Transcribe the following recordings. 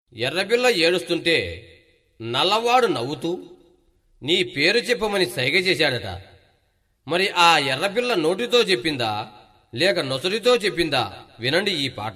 ఎర్రపిల్ల ఏడుస్తుంటే నల్లవాడు నవ్వుతూ నీ పేరు చెప్పమని సైగ చేశాడట మరి ఆ ఎర్రపిల్ల నోటితో చెప్పిందా లేక నొసరితో చెప్పిందా వినండి ఈ పాట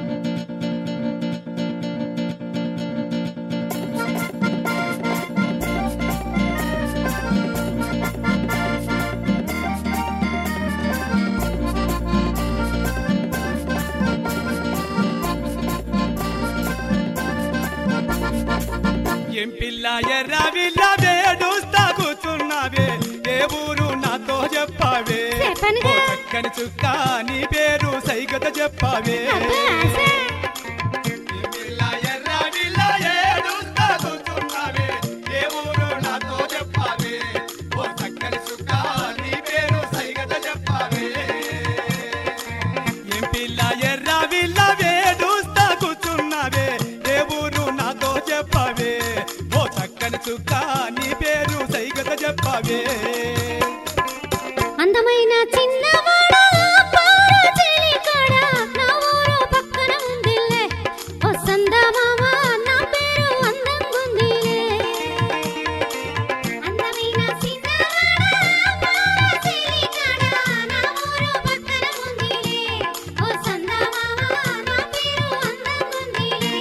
ఏం పిల్ల ఎర్రవిల్ల వేడుస్తా కూర్చున్నావే ఏ ఊరు నాతో చెప్పావే చెప్పనుగా. ఓ చక్కని చుక్క నీ పేరు సైగత చెప్పావే ఏం పిల్ల ఎర్రవిల్ల ఏడుస్తా కూర్చున్నావే ఏ ఊరు నాతో చెప్పావే ఓ చక్కని చుక్క నీ పేరు సైగత చెప్పావే ఏం పిల్ల ఎర్రవిల్ల వేడుస్తా కూర్చున్నావే ఏ ఊరు నాతో చెప్పవే ఓ చక్కని చుక్క నీ పేరు సైగత చెప్పవే అందమైన చిన్నవాడా పారా చెలికాడా నా ఊరు పక్కన ఉందిలే ఓ సందమామ నా పేరు అందంగుందిలే అందమైన చిన్నవాడా పారా చెలికాడా నా ఊరు పక్కన ఉందిలే ఓ సందమామ నా పేరు అందంగుందిలే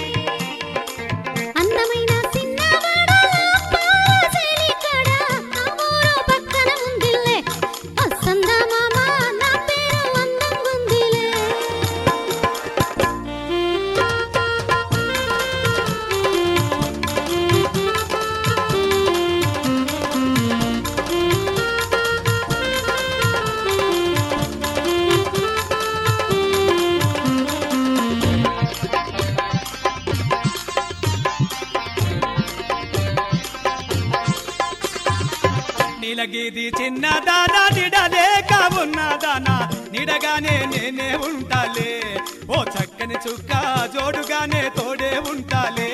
అందమైన చిన్నవాడా పారా చెలికాడా నా ఊరు పక్కన ఉందిలే వసంత మామ నా పేరు అందంగుందిలే నీలగీది చిన్నదానా నిడలేక ఉన్నదానా నిడగానే నేనే ఉంటాలే ఓ చక్కని చుక్క జోడుగానే తోడే ఉంటాలే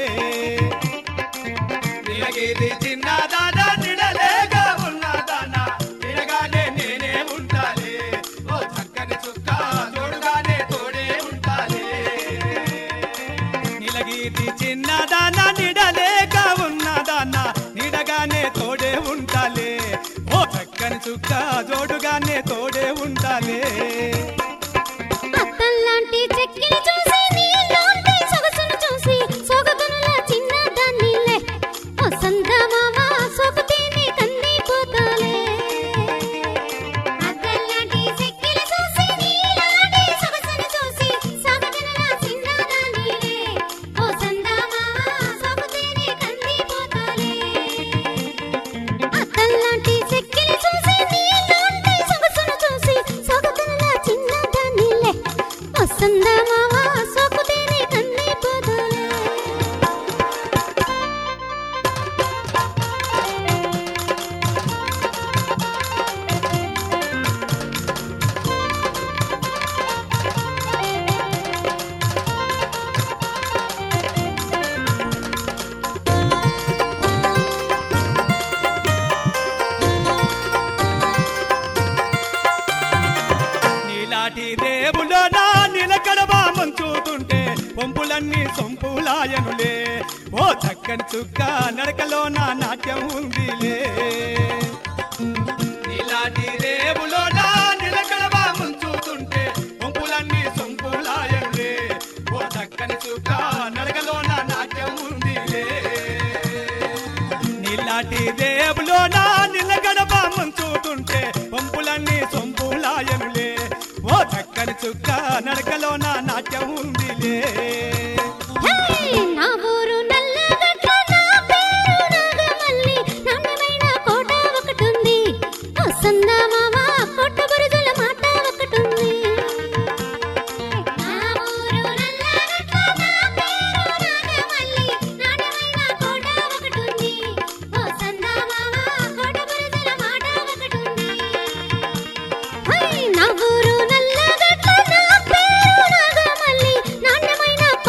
నీలగీది చిన్నదానా నిడలేక ఉన్నదానా నిడగానే నేనే ఉంటాలే ఓ చక్కని చుక్క జోడుగానే తోడే ఉంటాలే నిలగీతి చిన్నదానా నిడలేక ఉన్నదానా నిడగానే తోడే ఉంటాలే ఓ చక్కని చుక్క జోడుగానే తోడే ఉంటాలే అత్తల్లాంటి చెక్కిని చూసి నీలోంటి సొగసును చూసి సొగతునుల చిన్నదాన్నిలే వసంత మామ సొగతిని కందిపోతాలే అత్తల్లాంటి చెక్కిని చూసి నీలోంటి సొగసును చూసి సొగతునుల చిన్నదాన్నిలే వసంత మామ సొగతిని కందిపోతాలే అత్తల్లాంటి చెక్కిని చూసి నీలోంటి సొగసును చూసి సొగతునుల చిన్నదాన్నిలే వసంత మామ సొగతిని కందిపోతాలే నీలాటి దేవులో నా నిలకడవా మంచుతుంటే పొంపులన్నీ సొంపులాయనులే ఓ చక్కని చుక్క నడకలో నా నాట్యం ఉందిలే నీలాటి దేవులో నా నిలకడవా ముంచుతుంటే పొంపులన్నీ సొంపులాయనులే ఓ చక్కని చుక్క నడకలో నా నాట్యం ఉందిలే నీలాంటి దేవులో నా నిలగడప ముంచుతుంటే పంపులన్నీ సొంపులాయనులే ఓ చక్కని చుక్క నడకలో నా నాట్యం ఉందిలే హే నా ఊరు నల్లగడ్డ నా పేరు నాగమల్లి నాణ్యమైన కోట ఒకటుంది వసంత మామ కోట బురుజుల మాట ఒకటుంది నా ఊరు నల్లగడ్డ నా పేరు నాగమల్లి నాణ్యమైన కోట ఒకటుంది వసంత మామ కోట బురుజుల మాట ఒకటుంది హై నా ఊరు నల్లగడ్డ నా పేరు నాగమల్లి నాణ్యమైన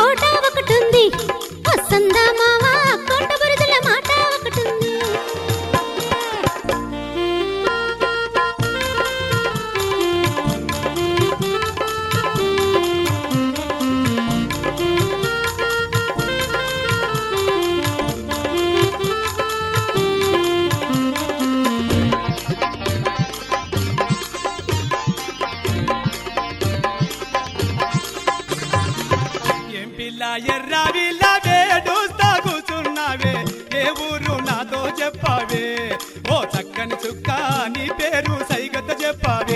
పిల్ల ఎర్ర పిల్ల వేడుస్తా కూర్చున్నావే ఏ ఊరు నాతో చెప్పావే ఓ చక్కని చుక్క నీ పేరు సైగత చెప్పావే